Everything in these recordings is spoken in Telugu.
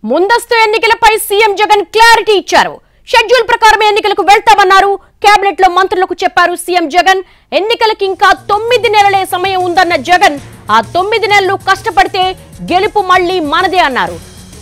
ముందస్తు ఎన్నికలపై సీఎం జగన్ క్లారిటీ ఇచ్చారు షెడ్యూల్ ప్రకారం ఎన్నికలకు వెళ్తామన్నారు కేబినెట్ లో మంత్రులకు చెప్పారు సీఎం జగన్ ఎన్నికలకి ఇంకా తొమ్మిది నెలలే సమయం ఉందన్న జగన్ ఆ తొమ్మిది నెలలు కష్టపడితే గెలుపు మళ్లీ మనదే అన్నారు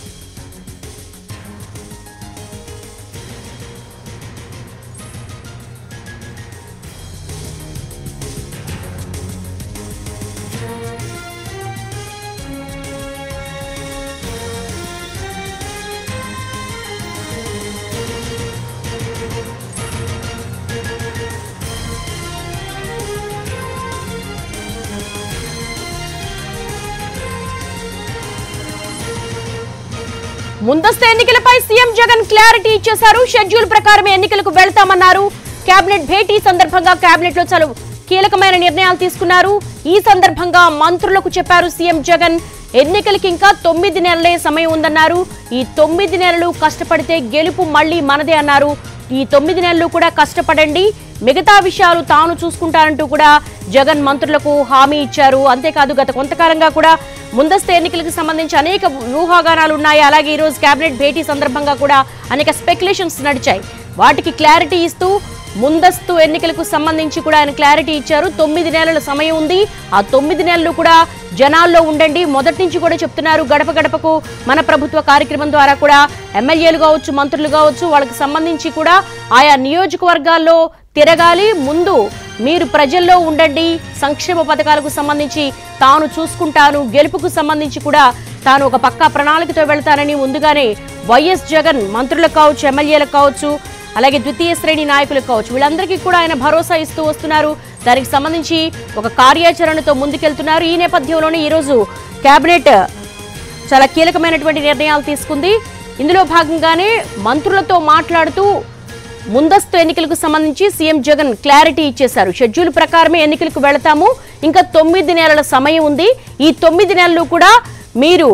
ముందస్తు ఎన్నికలపై సీఎం జగన్ క్లారిటీ ఇచ్చేశారు షెడ్యూల్ ప్రకారం ఎన్నికలకు వెళ్తామన్నారు కేబినెట్ భేటీ సందర్భంగా కేబినెట్ లో చలు కీలకమైన నిర్ణయాలు తీసుకున్నారు ఈ సందర్భంగా మంత్రులకు చెప్పారు సీఎం జగన్ ఎన్నికలకి ఇంకా తొమ్మిది నెలలే సమయం ఉందన్నారు ఈ తొమ్మిది నెలలు కష్టపడితే గెలుపు మళ్ళీ మనదే అన్నారు ఈ తొమ్మిది నెలలు కూడా కష్టపడండి మిగతా విషయాలు తాను చూసుకుంటానంటూ కూడా జగన్ మంత్రులకు హామీ ఇచ్చారు అంతేకాదు గత కొంతకాలంగా కూడా ముందస్తు ఎన్నికలకు సంబంధించి అనేక ఊహాగానాలు ఉన్నాయి అలాగే ఈ రోజు కేబినెట్ భేటీ సందర్భంగా కూడా అనేక స్పెక్యులేషన్స్ నడిచాయి వాటికి క్లారిటీ ఇస్తూ ముందస్తు ఎన్నికలకు సంబంధించి కూడా ఆయన క్లారిటీ ఇచ్చారు తొమ్మిది నెలల సమయం ఉంది ఆ తొమ్మిది నెలలు కూడా జనాల్లో ఉండండి మొదటి నుంచి కూడా చెప్తున్నారు గడప గడపకు మన ప్రభుత్వ కార్యక్రమం ద్వారా కూడా ఎమ్మెల్యేలు కావచ్చు మంత్రులు కావచ్చు వాళ్ళకి సంబంధించి కూడా ఆయా నియోజకవర్గాల్లో తిరగాలి ముందు మీరు ప్రజల్లో ఉండండి సంక్షేమ పథకాలకు సంబంధించి తాను చూసుకుంటాను గెలుపుకు సంబంధించి కూడా తాను ఒక పక్కా ప్రణాళికతో వెళ్తానని ముందుగానే వైఎస్ జగన్ మంత్రులకు కావచ్చు ఎమ్మెల్యేలకు కావచ్చు అలాగే ద్వితీయ శ్రేణి నాయకులకు కావచ్చు వీళ్ళందరికీ కూడా ఆయన భరోసా ఇస్తూ వస్తున్నారు దానికి సంబంధించి ఒక కార్యాచరణతో ముందుకెళ్తున్నారు ఈ నేపథ్యంలోనే ఈరోజు కేబినెట్ చాలా కీలకమైనటువంటి నిర్ణయాలు తీసుకుంది ఇందులో భాగంగానే మంత్రులతో మాట్లాడుతూ ముందస్తు ఎన్నికలకు సంబంధించి సీఎం జగన్ క్లారిటీ ఇచ్చేశారు షెడ్యూల్ ప్రకారమే ఎన్నికలకు వెళతాము ఇంకా తొమ్మిది నెలల సమయం ఉంది ఈ తొమ్మిది నెలలు కూడా మీరు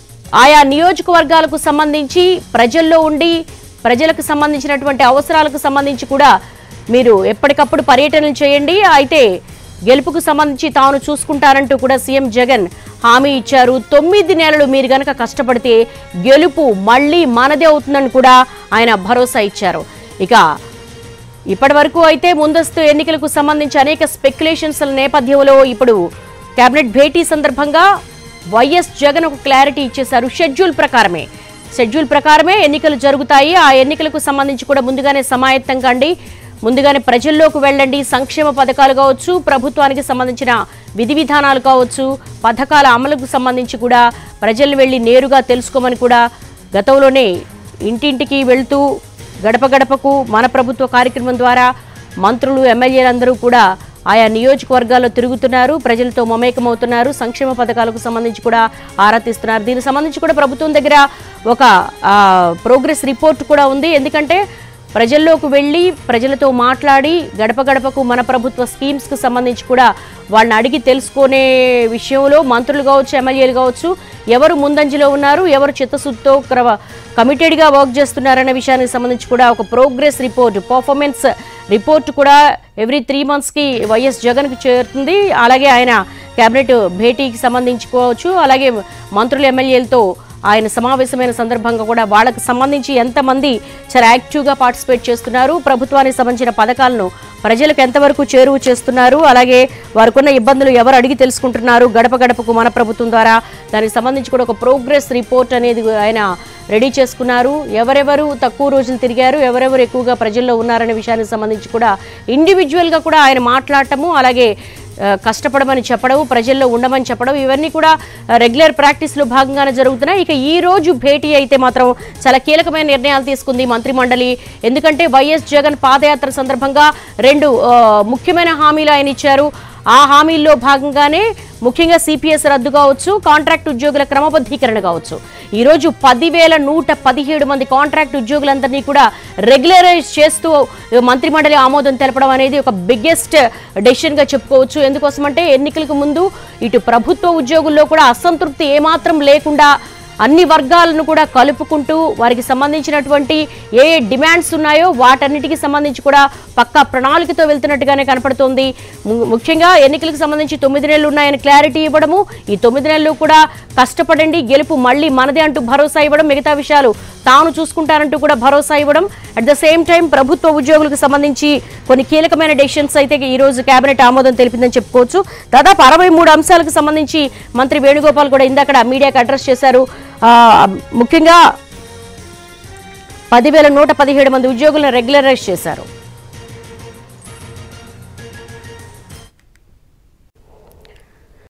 ఆయా నియోజకవర్గాలకు సంబంధించి ప్రజల్లో ఉండి ప్రజలకు సంబంధించినటువంటి అవసరాలకు సంబంధించి కూడా మీరు ఎప్పటికప్పుడు పర్యటనలు చేయండి అయితే గెలుపుకు సంబంధించి తాను చూసుకుంటారంటూ కూడా సీఎం జగన్ హామీ ఇచ్చారు తొమ్మిది నెలలు మీరు గనక కష్టపడితే గెలుపు మళ్ళీ మనదే అవుతుందని కూడా ఆయన భరోసా ఇచ్చారు ఇక ఇప్పటి వరకు అయితే ముందస్తు ఎన్నికలకు సంబంధించి అనేక స్పెక్యులేషన్స్ నేపథ్యంలో ఇప్పుడు కేబినెట్ భేటీ సందర్భంగా వైఎస్ జగన్ ఒక క్లారిటీ ఇచ్చేశారు షెడ్యూల్ ప్రకారమే షెడ్యూల్ ప్రకారమే ఎన్నికలు జరుగుతాయి ఆ ఎన్నికలకు సంబంధించి కూడా ముందుగానే సమాయత్తం కండి ముందుగానే ప్రజల్లోకి వెళ్ళండి సంక్షేమ పథకాలు కావచ్చు ప్రభుత్వానికి సంబంధించిన విధి విధానాలు కావచ్చు పథకాల అమలుకు సంబంధించి కూడా ప్రజలు వెళ్ళి నేరుగా తెలుసుకోమని కూడా గతంలోనే ఇంటింటికి వెళ్తూ గడప గడపకు మన ప్రభుత్వ కార్యక్రమం ద్వారా మంత్రులు ఎమ్మెల్యేలందరూ కూడా ఆయా నియోజకవర్గాల్లో తిరుగుతున్నారు ప్రజలతో మమేకమవుతున్నారు సంక్షేమ పథకాలకు సంబంధించి కూడా ఆరా తీస్తున్నారు దీనికి సంబంధించి కూడా ప్రభుత్వం దగ్గర ఒక ఆ, ప్రోగ్రెస్ రిపోర్ట్ కూడా ఉంది ఎందుకంటే ప్రజల్లోకి వెళ్ళి ప్రజలతో మాట్లాడి గడప గడపకు మన ప్రభుత్వ స్కీమ్స్కి సంబంధించి కూడా వాళ్ళని అడిగి తెలుసుకునే విషయంలో మంత్రులు కావచ్చు ఎమ్మెల్యేలు కావచ్చు ఎవరు ముందంజలో ఉన్నారు ఎవరు చిత్తశుద్ధితో క్రవ కమిటెడ్గా వర్క్ చేస్తున్నారనే విషయానికి సంబంధించి కూడా ఒక ప్రోగ్రెస్ రిపోర్ట్ పర్ఫార్మెన్స్ రిపోర్ట్ కూడా ఎవ్రీ త్రీ మంత్స్కి వైఎస్ జగన్కి చేరుతుంది అలాగే ఆయన కేబినెట్ భేటీకి సంబంధించుకోవచ్చు అలాగే మంత్రులు ఎమ్మెల్యేలతో ఆయన సమావేశమైన సందర్భంగా కూడా వాళ్ళకి సంబంధించి ఎంతమంది చాలా యాక్టివ్గా పార్టిసిపేట్ చేస్తున్నారు ప్రభుత్వానికి సంబంధించిన పథకాలను ప్రజలకు ఎంతవరకు చేరువ చేస్తున్నారు అలాగే వారికున్న ఇబ్బందులు ఎవరు అడిగి తెలుసుకుంటున్నారు గడప గడపకు మన ప్రభుత్వం ద్వారా దానికి సంబంధించి కూడా ఒక ప్రోగ్రెస్ రిపోర్ట్ అనేది ఆయన రెడీ చేసుకున్నారు ఎవరెవరు తక్కువ రోజులు తిరిగారు ఎవరెవరు ఎక్కువగా ప్రజల్లో ఉన్నారనే విషయానికి సంబంధించి కూడా ఇండివిజువల్గా కూడా ఆయన మాట్లాడటము అలాగే ఆ, కష్టపడమని చెప్పడం ప్రజల్లో ఉండమని చెప్పడం ఇవన్నీ కూడా రెగ్యులర్ ప్రాక్టీస్లో భాగంగానే జరుగుతున్నాయి ఇక ఈ రోజు భేటీ అయితే మాత్రం చాలా కీలకమైన నిర్ణయాలు తీసుకుంది మంత్రి మండలి ఎందుకంటే వైఎస్ జగన్ పాదయాత్ర సందర్భంగా రెండు ఆ, ముఖ్యమైన హామీలు ఆయన ఇచ్చారు ఆ హామీల్లో భాగంగానే ముఖ్యంగా సిపిఎస్ రద్దు కావచ్చు కాంట్రాక్ట్ ఉద్యోగుల క్రమబద్ధీకరణ కావచ్చు ఈ రోజు పదివేల నూట పదిహేడు మంది కాంట్రాక్ట్ ఉద్యోగులందరినీ కూడా రెగ్యులరైజ్ చేస్తూ మంత్రిమండలి ఆమోదం తెలపడం అనేది ఒక బిగ్గెస్ట్ డెసిషన్ గా చెప్పుకోవచ్చు ఎందుకోసమంటే ఎన్నికలకు ముందు ఇటు ప్రభుత్వ ఉద్యోగుల్లో కూడా అసంతృప్తి ఏమాత్రం లేకుండా అన్ని వర్గాలను కూడా కలుపుకుంటూ వారికి సంబంధించినటువంటి ఏ ఏ డిమాండ్స్ ఉన్నాయో వాటన్నిటికి సంబంధించి కూడా పక్కా ప్రణాళికతో వెళ్తున్నట్టుగానే కనపడుతోంది ము- ముఖ్యంగా ఎన్నికలకు సంబంధించి తొమ్మిది నెలలు ఉన్నాయని క్లారిటీ ఇవ్వడము ఈ తొమ్మిది నెలలు కూడా కష్టపడండి గెలుపు మళ్ళీ మనదే అంటూ భరోసా ఇవ్వడం మిగతా విషయాలు తాను చూసుకుంటానంటూ కూడా భరోసా ఇవ్వడం అట్ ద సేమ్ టైం ప్రభుత్వ ఉద్యోగులకు సంబంధించి కొన్ని కీలకమైన డెసిషన్స్ అయితే ఈ రోజు కేబినెట్ ఆమోదం తెలిపిందని చెప్పుకోవచ్చు దాదాపు అరవై మూడు అంశాలకు సంబంధించి మంత్రి వేణుగోపాల్ కూడా ఇందాక మీడియాకి అడ్రస్ చేశారు ఆ, ముఖ్యంగా పదివేల నూట పదిహేడు మంది ఉద్యోగులను రెగ్యులరైజ్ చేశారు